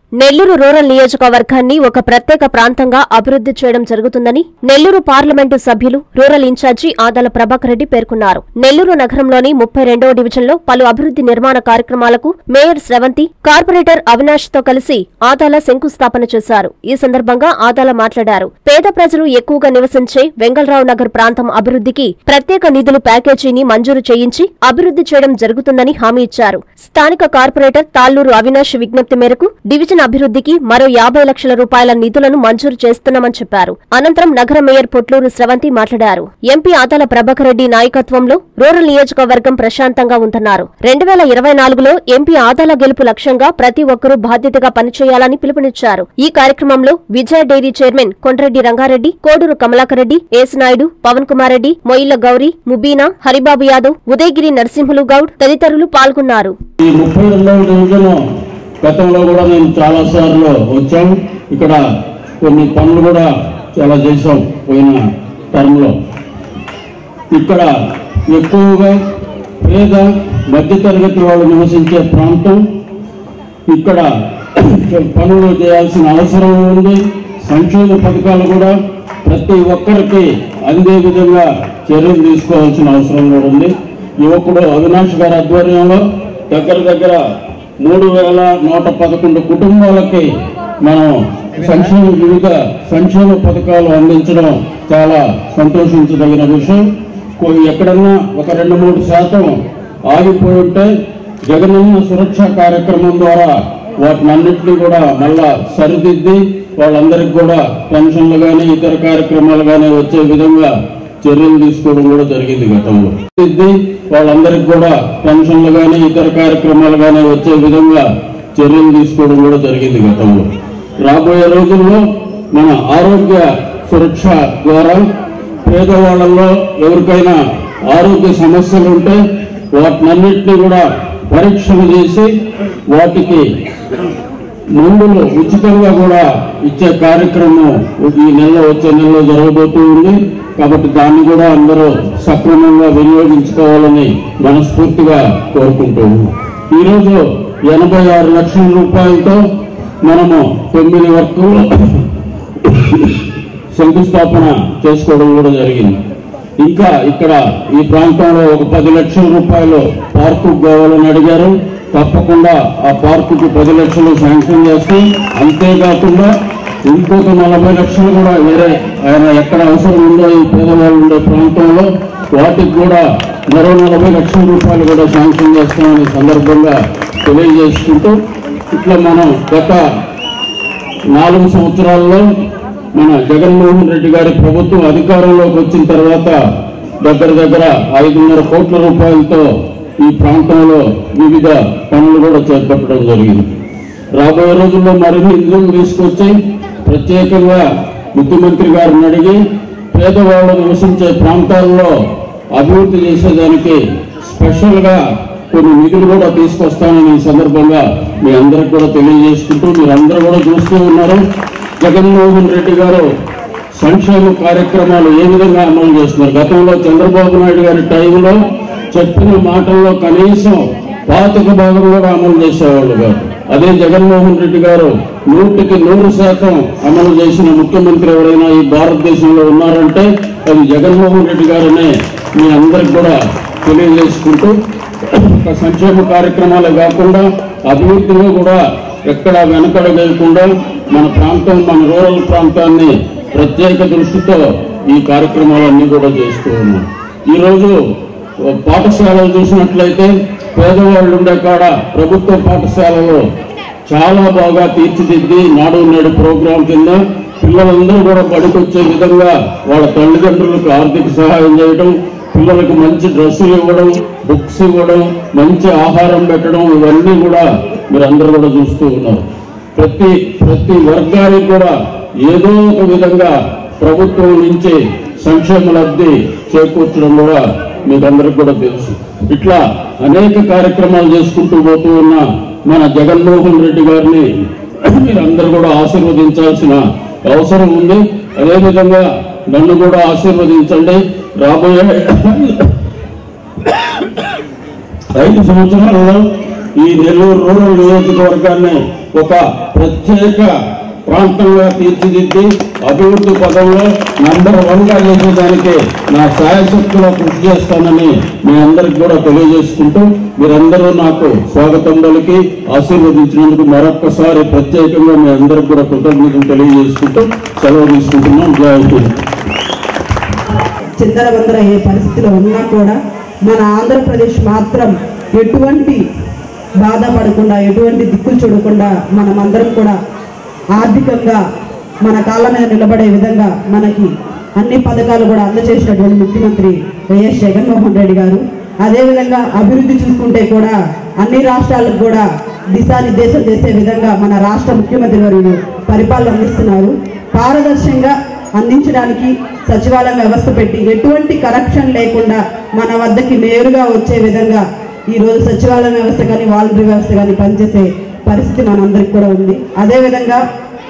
Nellore rural నియోజకవర్గాన్ని ఒక ప్రత్యేక ప్రాంతంగా అభివృద్ధి చేయడం జరుగుతుందని నెల్లూరు పార్లమెంటు సభ్యులు రూరల్ ఇన్ఛార్జి ఆదాల ప్రభాకర్ రెడ్డి పేర్కొన్నారు నెల్లూరు నగరంలోని ముప్పై రెండవ డివిజన్లో పలు అభివృద్ధి నిర్మాణ కార్యక్రమాలకు మేయర్ స్రవంతి కార్పొరేటర్ అవినాష్ తో కలిసి ఆదాల శంకుస్థాపన చేశారు ఈ సందర్భంగా ఆదాల మాట్లాడారు పేద ప్రజలు ఎక్కువగా నివసించే వెంగళరావు నగర్ ప్రాంతం అభివృద్ధికి ప్రత్యేక నిధులు ప్యాకేజీని మంజూరు చేయించి అభివృద్ధి చేయడం జరుగుతుందని హామీ ఇచ్చారు స్థానిక కార్పొరేటర్ తాళ్లూరు అవినాష్ విజ్ఞప్తి మేరకు డివిజన్ అభివృద్ధికి మరో యాభై లక్షల రూపాయల నిధులను మంజూరు చేస్తున్నామని చెప్పారు అనంతరం నగర మేయర్ పొట్లూరు స్రవంతి మాట్లాడారు ఎంపీ ఆదాల ప్రభాకర్ రెడ్డి నాయకత్వంలో రూరల్ నియోజకవర్గం ప్రశాంతంగా ఉందన్నారు రెండు వేల ఇరవై నాలుగులో ఎంపీ ఆదాల గెలుపు లక్ష్యంగా ప్రతి ఒక్కరూ బాధ్యతగా పనిచేయాలని పిలుపునిచ్చారు ఈ కార్యక్రమంలో విజయ డైరీ చైర్మన్ కొండ్రెడ్డి రంగారెడ్డి కోడూరు కమలాకర్ రెడ్డి ఏసునాయుడు పవన్ కుమార్ రెడ్డి మొయిల్ల గౌరీ ముబీనా హరిబాబు యాదవ్ ఉదయగిరి నరసింహులు గౌడ్ తదితరులు పాల్గొన్నారు ఈ ముప్పై రెండవ డివిజన్ గతంలో కూడా నేను చాలా సార్లు వచ్చాం ఇక్కడ కొన్ని పనులు కూడా చాలా చేసాం పోయిన టర్మ్లో ఇక్కడ ఎక్కువగా పేద మధ్యతరగతి వాళ్ళు నివసించే ప్రాంతం ఇక్కడ పనులు చేయాల్సిన అవసరం ఉంది సంక్షేమ పథకాలు కూడా ప్రతి ఒక్కరికి అందే విధంగా చర్యలు తీసుకోవాల్సిన అవసరం కూడా ఉంది యువకుడు అవినాష్ గారి ఆధ్వర్యంలో దగ్గర దగ్గర మూడు వేల నూట పదకొండు కుటుంబాలకి మనం సంక్షేమ వివిధ సంక్షేమ పథకాలు అందించడం చాలా సంతోషించదగిన విషయం కొ- ఎక్కడన్నా ఒక రెండు మూడు శాతం ఆగిపోయి ఉంటే జగనన్న సురక్ష కార్యక్రమం ద్వారా వాటిని అన్నింటినీ కూడా మళ్ళా సరిదిద్ది వాళ్ళందరికీ కూడా పెన్షన్లు కానీ ఇతర కార్యక్రమాలు కానీ వచ్చే విధంగా చర్యలు తీసుకోవడం కూడా జరిగింది గతంలో సరిదిద్ది వాళ్ళందరికీ కూడా పెన్షన్లు కానీ ఇతర కార్యక్రమాలు కానీ వచ్చే విధంగా చర్యలు తీసుకోవడం కూడా జరిగింది గతంలో రాబోయే రోజుల్లో మన ఆరోగ్య సురక్ష ద్వారా పేదవాళ్ళలో ఎవరికైనా ఆరోగ్య సమస్యలు ఉంటే వాటినన్నింటినీ కూడా పరీక్షలు చేసి వాటికి మందులు ఉచితంగా కూడా ఇచ్చే కార్యక్రమం ఈ నెలలో వచ్చే నెలలో జరగబోతూ ఉంది కాబట్టి దాన్ని కూడా అందరూ సక్రమంగా వినియోగించుకోవాలని మనస్ఫూర్తిగా కోరుకుంటూ ఉన్నాం. ఈరోజు ఎనభై ఆరు లక్షల రూపాయలతో మనము తొమ్మిది వర్కులు శంకుస్థాపన చేసుకోవడం కూడా జరిగింది ఇంకా ఇక్కడ ఈ ప్రాంతంలో ఒక పది లక్షల రూపాయలు పార్కు కావాలని అడిగారు తప్పకుండా ఆ పార్కుకి పది లక్షలు శాంక్షన్ చేస్తాం అంతేకాకుండా ఇంకొక నలభై లక్షలు కూడా వేరే ఆయన ఎక్కడ అవసరం ఉందో ఈ పేదవాళ్ళు ఉండే ప్రాంతంలో వాటికి కూడా మరో నలభై లక్షల రూపాయలు కూడా శాంక్షన్ చేస్తామని సందర్భంగా తెలియజేసుకుంటూ ఇట్లా మనం గత నాలుగు సంవత్సరాల్లో మన జగన్మోహన్ రెడ్డి గారి ప్రభుత్వం అధికారంలోకి వచ్చిన తర్వాత దగ్గర దగ్గర ఐదున్నర కోట్ల రూపాయలతో ఈ ప్రాంతంలో వివిధ పనులు కూడా చేపట్టడం జరిగింది రాబోయే రోజుల్లో మరిన్ని నిధులు తీసుకొచ్చి ప్రత్యేకంగా ముఖ్యమంత్రి గారిని అడిగి పేదవాళ్ళు నివసించే ప్రాంతాల్లో అభివృద్ధి చేసేదానికి స్పెషల్గా కొన్ని నిధులు కూడా తీసుకొస్తానని ఈ సందర్భంగా మీ అందరికి కూడా తెలియజేసుకుంటూ మీరు అందరూ కూడా చూస్తూ ఉన్నారు జగన్మోహన్ రెడ్డి గారు సంక్షేమ కార్యక్రమాలు ఏ విధంగా అమలు చేస్తున్నారు గతంలో చంద్రబాబు నాయుడు గారి టైంలో చెప్పిన మాటల్లో కనీసం పాతిక భాగం కూడా అమలు చేసేవాళ్ళు కాదు అదే జగన్మోహన్ రెడ్డి గారు నూటికి నూరు శాతం అమలు చేసిన ముఖ్యమంత్రి ఎవరైనా ఈ భారతదేశంలో ఉన్నారంటే అది జగన్మోహన్ రెడ్డి గారనే మీ అందరికి కూడా తెలియజేసుకుంటూ ఒక సంక్షేమ కార్యక్రమాలే కాకుండా అభివృద్ధిలో కూడా ఎక్కడ వెనకడ వేయకుండా మన ప్రాంతం మన రూరల్ ప్రాంతాన్ని ప్రత్యేక దృష్టితో ఈ కార్యక్రమాలన్నీ కూడా చేస్తూ ఉన్నాం ఈరోజు పాఠశాలలు చూసినట్లయితే పేదవాళ్ళు ఉండే కాడ ప్రభుత్వ పాఠశాలలో చాలా బాగా తీర్చిదిద్ది నాడు నేడు ప్రోగ్రాం కింద పిల్లలందరూ కూడా బడికొచ్చే విధంగా వాళ్ళ తల్లిదండ్రులకు ఆర్థిక సహాయం చేయడం పిల్లలకు మంచి డ్రెస్సులు ఇవ్వడం బుక్స్ ఇవ్వడం మంచి ఆహారం పెట్టడం ఇవన్నీ కూడా మీరు అందరూ కూడా చూస్తూ ఉన్నారు ప్రతి ప్రతి వర్గానికి కూడా ఏదో ఒక విధంగా ప్రభుత్వం నుంచి సంక్షేమ లబ్ధి చేకూర్చడం కూడా మీకు అందరికి కూడా తెలుసు ఇట్లా అనేక కార్యక్రమాలు చేసుకుంటూ పోతూ ఉన్న మన జగన్మోహన్ రెడ్డి గారిని మీరందరూ కూడా ఆశీర్వదించాల్సిన అవసరం ఉంది అదేవిధంగా నన్ను కూడా ఆశీర్వదించండి రాబోయే ఐదు సంవత్సరాలలో ఈ నెల్లూరు రూరల్ నియోజకవర్గాన్ని ఒక ప్రత్యేక ప్రాంతంగా తీర్చిదిద్ది అభివృద్ధి పదంలో నంబర్ వన్ గా చేసేదానికి నా సాయశక్తిలో కృషి చేస్తానని మీ అందరికి కూడా తెలియజేసుకుంటూ మీరందరూ నాకు స్వాగతం పలికి ఆశీర్వదించినందుకు మరొక్కసారి ప్రత్యేకంగా మీ అందరికి కూడా కృతజ్ఞతలు తెలియజేసుకుంటూ సెలవు తీసుకుంటున్నాం జై హింద్ చిందరవందర అయ్యే పరిస్థితిలో ఉన్నా కూడా మన ఆంధ్రప్రదేశ్ మాత్రం ఎటువంటి బాధపడకుండా ఎటువంటి దిక్కులు చూడకుండా మనమందరం కూడా ఆర్థికంగా మన కాళ్ళ మీద నిలబడే విధంగా మనకి అన్ని పథకాలు కూడా అందజేసినటువంటి ముఖ్యమంత్రి వైఎస్ జగన్మోహన్ రెడ్డి గారు అదేవిధంగా అభివృద్ధి చూసుకుంటే కూడా అన్ని రాష్ట్రాలకు కూడా దిశానిర్దేశం చేసే విధంగా మన రాష్ట్ర ముఖ్యమంత్రి వర్యులు పరిపాలన అందిస్తున్నారు పారదర్శకంగా అందించడానికి సచివాలయం వ్యవస్థ పెట్టి ఎటువంటి కరప్షన్ లేకుండా మన వద్దకి నేరుగా వచ్చే విధంగా ఈరోజు సచివాలయం వ్యవస్థ కానీ వాలంటరీ వ్యవస్థ కానీ పనిచేసే పరిస్థితి మనందరికి కూడా ఉంది అదేవిధంగా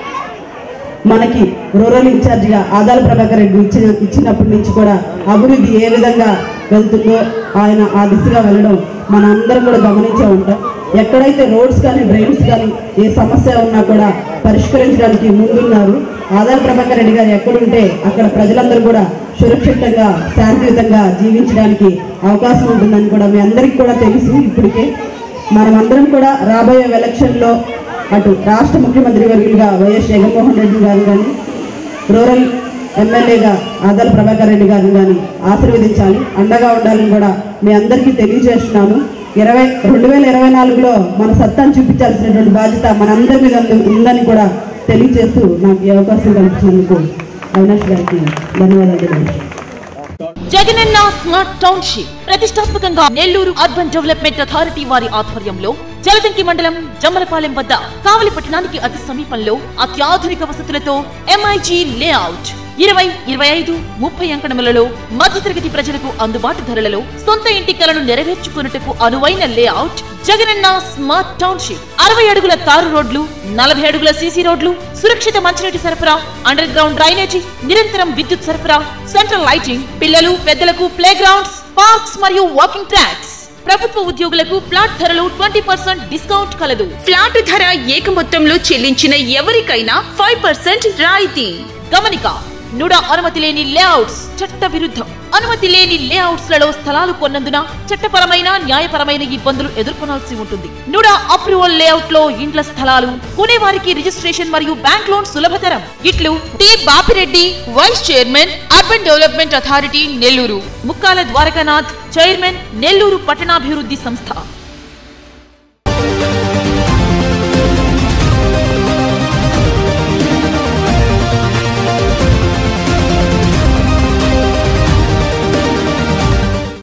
మనకి రూరల్ ఇన్ఛార్జిగా ఆదాల ప్రభాకర్ రెడ్డి ఇచ్చిన ఇచ్చినప్పటి నుంచి కూడా అభివృద్ధి ఏ విధంగా వెళ్తుందో ఆయన ఆ దిశగా వెళ్ళడం మన అందరం కూడా గమనించే ఉంటాం ఎక్కడైతే రోడ్స్ కానీ డ్రైన్స్ కానీ ఏ సమస్య ఉన్నా కూడా పరిష్కరించడానికి ముందున్నారు ఆదాల ప్రభాకర్ రెడ్డి గారు ఎక్కడుంటే అక్కడ ప్రజలందరూ కూడా సురక్షితంగా శాంతియుతంగా జీవించడానికి అవకాశం ఉంటుందని కూడా మీ అందరికీ కూడా తెలుసు ఇప్పటికే మనమందరం కూడా రాబోయే ఎలక్షన్లో అటు రాష్ట్ర ముఖ్యమంత్రి వర్యులుగా వైఎస్ జగన్మోహన్ రెడ్డి గారు కానీ రూరల్ ఎమ్మెల్యేగా ఆదాల ప్రభాకర్ రెడ్డి గారిని కానీ ఆశీర్వదించాలి అండగా ఉండాలని కూడా మీ అందరికీ తెలియజేస్తున్నాను ఇరవై రెండు వేల ఇరవై నాలుగులో మన సత్తాను చూపించాల్సినటువంటి బాధ్యత మనందరి మీద ఉంది- ఉందని కూడా తెలియజేస్తూ నాకు ఈ అవకాశం కల్పించినందుకు అవినాష్ గారికి ధన్యవాదాలు తెలియజేస్తున్నాను జగనన్న స్మార్ట్ టౌన్షిప్ ప్రతిష్టాత్మకంగా నెల్లూరు అర్బన్ డెవలప్మెంట్ అథారిటీ వారి ఆధ్వర్యంలో జలదంకి మండలం జమ్మలపాలెం వద్ద కావలి పట్టణానికి అతి సమీపంలో అత్యాధునిక వసతులతో ఎంఐజీ లేఅవుట్ ఇరవై ఇరవై ఐదు ముప్పై అంకణములలో మధ్యతరగతి ప్రజలకు అందుబాటు ధరలలో సొంత ఇంటి కలను నెరవేర్చుకున్నట్టుకు అనువైన లేఅవుట్ జగనన్న స్మార్ట్ టౌన్షిప్ అరవై అడుగుల తారు రోడ్లు నలభై అడుగుల సీసీ రోడ్లు సురక్షిత మంచినీటి సరఫరా అండర్ గ్రౌండ్ డ్రైనేజీ నిరంతరం విద్యుత్ సరఫరా సెంట్రల్ లైటింగ్ పిల్లలు పెద్దలకు ప్లే గ్రౌండ్స్ పార్క్స్ మరియు వాకింగ్ ట్రాక్స్ ప్రభుత్వ ఉద్యోగులకు ప్లాట్ ధరలు ట్వంటీ పర్సెంట్ డిస్కౌంట్ కలదు ఫ్లాట్ ధర ఏక మొత్తంలో చెల్లించిన ఎవరికైనా ఫైవ్ పర్సెంట్ రాయితీ గమనిక నుడ అనుమతి లేని లేఅవుట్స్ చట్ట విరుద్ధం అనుమతి లేని లేఅవుట్స్ లలో స్థలాలు కొన్నందున చట్టపరమైన న్యాయపరమైన ఇబ్బందులు ఎదుర్కొనాల్సి ఉంటుంది నుడ అప్రూవల్ లేఅవుట్ లో ఇండ్ల స్థలాలు కొనేవారికి రిజిస్ట్రేషన్ మరియు బ్యాంక్ లోన్ సులభతరం ఇట్లు T Bapireddy vice chairman urban development authority Nellore Mukkala Dwarakanath chairman Nellore పట్టణాభివృద్ధి సంస్థ